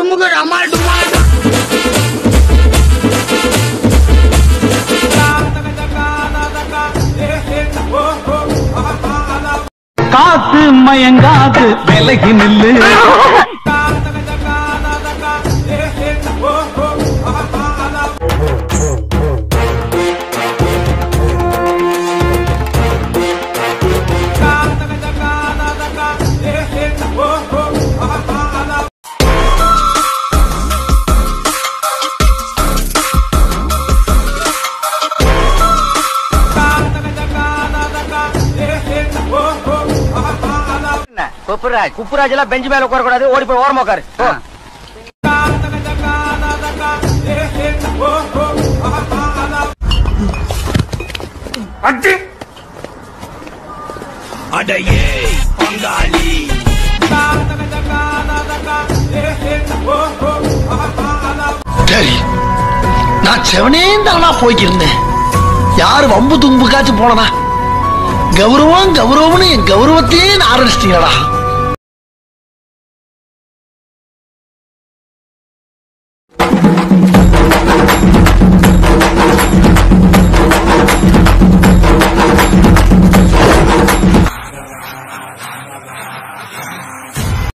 அமுகு அமால் டுமால் காத்து மயங்காது விலகி நில்லு குப்புராஜ் குப்புராஜ் எல்லாம் பெஞ்சு மேல உட்கார கூடாது ஓடி போய் ஓரமா உட்காரு போ. அடையே பங்காளி சரி நான் செவனேந்தானா போய்க்கிருந்தேன் யாரு வம்பு தும்புக்காச்சும் போனனா கௌரவம் கௌரவம்னு என் கௌரவத்தையே ஆரம்பிச்சிட்டீங்களா